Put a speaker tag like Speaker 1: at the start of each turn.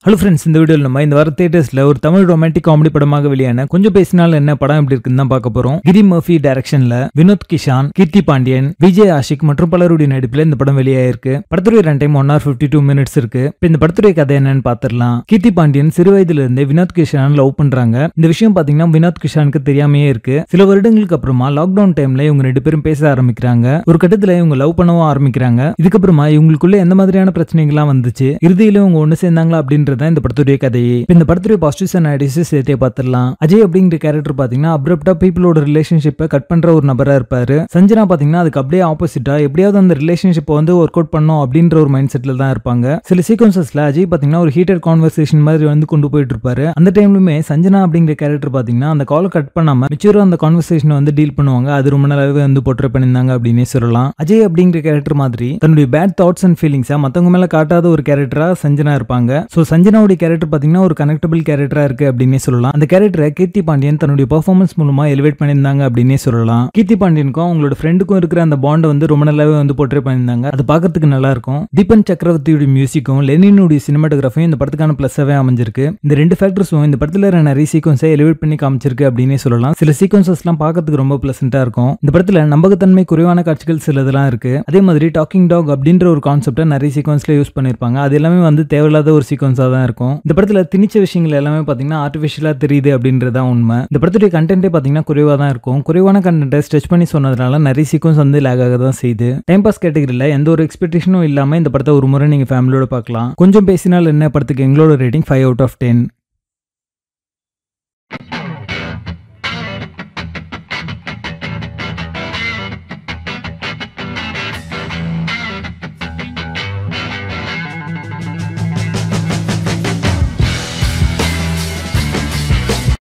Speaker 1: hello friends இந்த வீடியோவில் நம்ம இந்த வார தேட்டர்ஸ்ல ஒரு தமிழ் ரொமான்டிக் காமெடி படமாக வெளியான கொஞ்சம் பேசினாலும் என்ன படம் எப்படி இருக்குன்னு தான் பார்க்க போறோம் கிரி மர்ஃபி டைரக்ஷன்ல வினோத் கிஷான் கீர்த்தி பாண்டியன் விஜய் ஆஷிக் மற்றும் பலருடைய நடிப்புல இந்த படம் வெளியாயிருக்கு படத்துடைய run time one hour fifty two minutes இருக்கு இப்போ இந்த படத்துடைய கதை என்னன்னு பார்த்துடலாம் கீர்த்தி பாண்டியன் சிறு வயதுல இருந்தே வினோத் கிஷான் லவ் பண்றாங்க இந்த விஷயம் பாத்தீங்கன்னா வினோத் கிஷானுக்கு தெரியாமையே இருக்கு சில வருடங்களுக்கு அப்புறமா லாக்டவுன் டைம்ல இவங்க ரெண்டு பேரும் பேச ஆரம்பிக்கிறாங்க ஒரு கட்டத்துல இவங்க லவ் பண்ணவும் ஆரம்பிக்கிறாங்க இதுக்கப்புறமா இவங்களுக்குள்ள எந்த மாதிரியான பிரச்சனைகள்லாம் வந்துச்சு இறுதியில இவங்க ஒண்ணு சேர்ந்தாங்களா அப்படின்றத இந்த படத்துடைய கதையே இப்ப இந்த படத்துடைய பாசிட்டிவ்ஸ் அண்ட் நெகட்டிவ்ஸ் சேர்த்தே பார்த்துடலாம் அஜய் அப்படிங்கிற கேரக்டர் பாத்தீங்கன்னா அப்ரப்டா பீப்புளோட ரிலேஷன்ஷிப்பை கட் பண்ற ஒரு நபரா இருப்பாரு சஞ்சனா பாத்தீங்கன்னா அதுக்கு அப்படியே ஆப்போசிட்டா எப்படியாவது அந்த ரிலேஷன்ஷிப்பை வந்து ஒர்க் அவுட் பண்ணும் அப்படின்ற ஒரு மைண்ட் செட்ல தான் இருப்பாங்க சில சீக்வன்சஸ்ல அஜய் பாத்தீங்கன்னா ஒரு ஹீட்டட் கான்வர்சேஷன் மாதிரி வந்து கொண்டு போயிட்டு இருப்பாரு அந்த டைம்லுமே சஞ்சனா அப்படிங்கிற கேரக்டர் பாத்தீங்கன்னா அந்த காலை கட் பண்ணாம மெச்சூரா அந்த கான்வர்சேஷனை வந்து டீல் பண்ணுவாங்க அது ரொம்ப நல்லாவே வந்து போர்ட்ரே பண்ணியிருந்தாங்க அப்படின்னே சொல்லலாம் அஜய் அப்படிங்கிற கேரக்டர் மாதிரி தன்னுடைய பேட் தாட்ஸ் அண்ட் ஃபீலிங்ஸை மத்தவங்க மேல காட்டாத ஒரு கேரக்டரா சஞ்சனா இருப்பாங்க சோ சஞ்சனாவுடைய கேரக்டர் பாத்தீங்கன்னா ஒரு கனெக்டபிள் கேரக்டரா இருக்கு அப்படின்னே சொல்லலாம் அந்த கேரக்டரை கீர்த்தி பாண்டியன் தன்னுடைய பெர்ஃபார்மன்ஸ் மூலமா எலிவேட் பண்ணியிருந்தாங்க அப்படின்னே சொல்லலாம் கீர்த்தி பாண்டியனுக்கும் அவங்களோட ஃப்ரெண்டுக்கும் இருக்கிற அந்த பாண்டை வந்து ரொம்ப நல்லாவே வந்து போர்ட்ரே பண்ணியிருந்தாங்க அது பார்க்கறதுக்கு நல்லா இருக்கும் தீபன் சக்கரவர்த்தியுடைய மியூசிக்கும் லெனினுடைய சினிமாட்டோகிராஃபியும் இந்த படத்துக்கான பிளஸ்ஸாவே அமைஞ்சிருக்கு இந்த ரெண்டு ஃபேக்டர்ஸும் இந்த படத்துல நிறைய சீக்வன்ஸை எலிவேட் பண்ணி காமிச்சிருக்கு அப்படின்னே சொல்லலாம் சில சீக்வன்சஸ்லாம் பார்க்கறதுக்கு ரொம்ப பிளசண்டா இருக்கும் இந்த படத்துல நம்பகத்தன்மை குறைவான காட்சிகள் சிலதெல்லாம் இருக்கு அதே மாதிரி டாக்கிங் டாக் அப்படின்ற ஒரு கான்செப்டை நிறைய சீக்வன்ஸ்ல யூஸ் பண்ணிருப்பாங்க அது எல்லாமே வந்து தேவையில்லாத ஒரு சீக்வன்ஸா தான் இருக்கும் இந்த படத்துல திணிச்ச விஷயங்கள் எல்லாமே பாத்தீங்கன்னா ஆர்டிஃபிஷியலா தெரியுது அப்படின்றதான் உண்மை இந்த படத்துடைய கண்டென்ட்டே பாத்தீங்கன்னா குறைவா தான் இருக்கும் குறைவான கண்டென்ட்டை ஸ்ட்ரெச் பண்ணி சொன்னதுனால நிறைய சீக்வன்ஸ் வந்து லேக் ஆக தான் செய்யுது டைம் பாஸ் கேட்டகரியில் எந்த ஒரு எக்ஸ்பெக்டேஷனும் இல்லாம இந்த படத்தை ஒரு முறை நீங்க ஃபேமிலியோட பார்க்கலாம் கொஞ்சம் பேசினால் என்ன படத்துக்கு எங்களோட rating five out of ten